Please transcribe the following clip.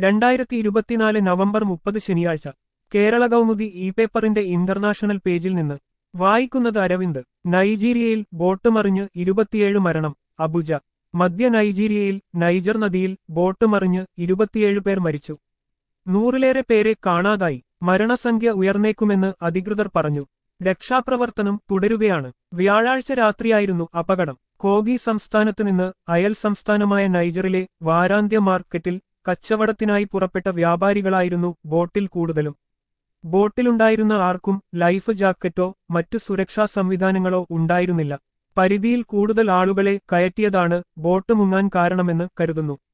രണ്ടായിരത്തി ഇരുപത്തിനാല് നവംബർ മുപ്പത് ശനിയാഴ്ച കേരള കൗമുദി ഇ പേപ്പറിന്റെ ഇന്റർനാഷണൽ പേജിൽ നിന്ന് വായിക്കുന്നത് അരവിന്ദ് നൈജീരിയയിൽ ബോട്ട് മറിഞ്ഞ് ഇരുപത്തിയേഴ് മരണം അബുജ മധ്യ നൈജീരിയയിൽ നൈജർ നദിയിൽ ബോട്ട് മറിഞ്ഞ് ഇരുപത്തിയേഴ് പേർ മരിച്ചു നൂറിലേറെ പേരെ കാണാതായി മരണസംഖ്യ ഉയർന്നേക്കുമെന്ന് അധികൃതർ പറഞ്ഞു രക്ഷാപ്രവർത്തനം തുടരുകയാണ് വ്യാഴാഴ്ച രാത്രിയായിരുന്നു അപകടം കോഗി സംസ്ഥാനത്ത് നിന്ന് അയൽ സംസ്ഥാനമായ നൈജറിലെ വാരാന്ത്യ മാർക്കറ്റിൽ കച്ചവടത്തിനായി പുറപ്പെട്ട വ്യാപാരികളായിരുന്നു ബോട്ടിൽ കൂടുതലും ബോട്ടിലുണ്ടായിരുന്ന ആർക്കും ലൈഫ് ജാക്കറ്റോ മറ്റു സുരക്ഷാ സംവിധാനങ്ങളോ ഉണ്ടായിരുന്നില്ല പരിധിയിൽ കൂടുതൽ ആളുകളെ കയറ്റിയതാണ് ബോട്ട് മുങ്ങാൻ കാരണമെന്ന് കരുതുന്നു